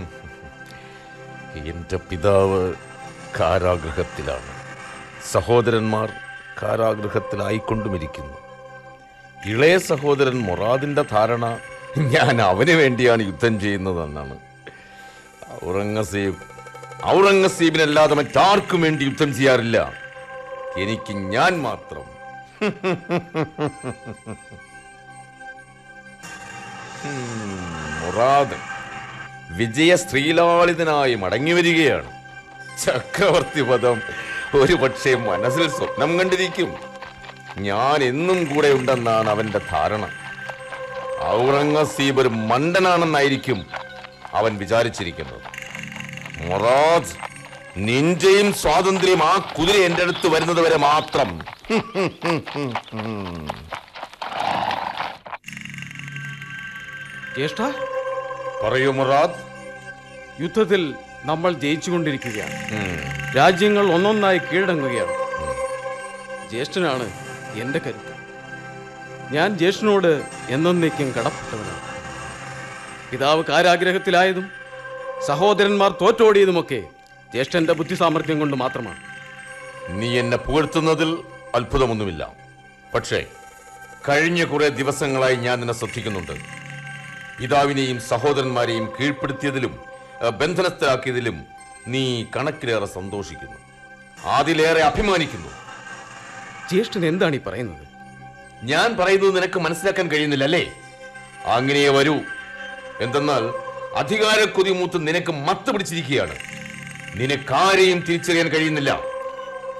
എന്റെ പിതാവ് കാരാഗൃഹത്തിലാണ് സഹോദരന്മാർ കാരാഗൃഹത്തിലായിക്കൊണ്ടുമിരിക്കുന്നു ഇളയ സഹോദരൻ മൊറാദിന്റെ ധാരണ ഞാൻ അവന് വേണ്ടിയാണ് യുദ്ധം ചെയ്യുന്നതെന്നാണ് ഔറംഗസീബ് ഔറംഗസീബിനല്ലാതെ മറ്റാർക്കും വേണ്ടി യുദ്ധം ചെയ്യാറില്ല എനിക്ക് ഞാൻ മാത്രം ഉം, മുറാദ് വിജയ ശ്രീലാളിതനായി മടങ്ങി വരികയാണ് ചക്രവർത്തി പദം ഒരു പക്ഷേ മനസ്സിൽ സ്വപ്നം കണ്ടിരിക്കും ഞാൻ എന്നും കൂടെ ഉണ്ടെന്നാണ് അവന്റെ ധാരണ ഔറംഗസീബ് ഒരു മണ്ടനാണെന്നായിരിക്കും അവൻ വിചാരിച്ചിരിക്കുന്നത് മൊറാദ് നിന്റെയും സ്വാതന്ത്ര്യം ആ കുതിര എന്റെ അടുത്ത് വരുന്നത് വരെ മാത്രം ജ്യേഷ്ഠ പറയൂ മൊറാദ് യുദ്ധത്തിൽ നമ്മൾ ജയിച്ചുകൊണ്ടിരിക്കുകയാണ് ഉം. രാജ്യങ്ങൾ ഒന്നൊന്നായി കീഴടങ്ങുകയാണ് ജ്യേഷ്ഠനാണ് എൻ്റെ കരുത്ത് ഞാൻ ജ്യേഷ്ഠനോട് എന്നേക്കും കടപ്പെട്ടവനാണ് പിതാവ് കാരാഗ്രഹത്തിലായതും സഹോദരന്മാർ തോറ്റോടിയതുമൊക്കെ ജ്യേഷ്ഠന്റെ ബുദ്ധി സാമർഥ്യം കൊണ്ട് മാത്രമാണ് നീ എന്നെ പുകഴ്ത്തുന്നതിൽ അത്ഭുതമൊന്നുമില്ല പക്ഷേ കഴിഞ്ഞ കുറെ ദിവസങ്ങളായി ഞാൻ നിന്നെ ശ്രദ്ധിക്കുന്നുണ്ട് പിതാവിനെയും സഹോദരന്മാരെയും കീഴ്പ്പെടുത്തിയതിലും അഹ്, ബന്ധനസ്ഥരാക്കിയതിലും നീ കണക്കിലേറെ സന്തോഷിക്കുന്നു അതിലേറെ അഭിമാനിക്കുന്നു ജ്യേഷ്ഠൻ എന്താണ് ഈ പറയുന്നത് ഞാൻ പറയുന്നത് നിനക്ക് മനസ്സിലാക്കാൻ കഴിയുന്നില്ല അല്ലേ അങ്ങനെ വരൂ എന്തെന്നാൽ അധികാരക്കൊതി മൂത്ത് നിനക്ക് മത്ത് പിടിച്ചിരിക്കുകയാണ് നിനക്കാരെയും തിരിച്ചറിയാൻ കഴിയുന്നില്ല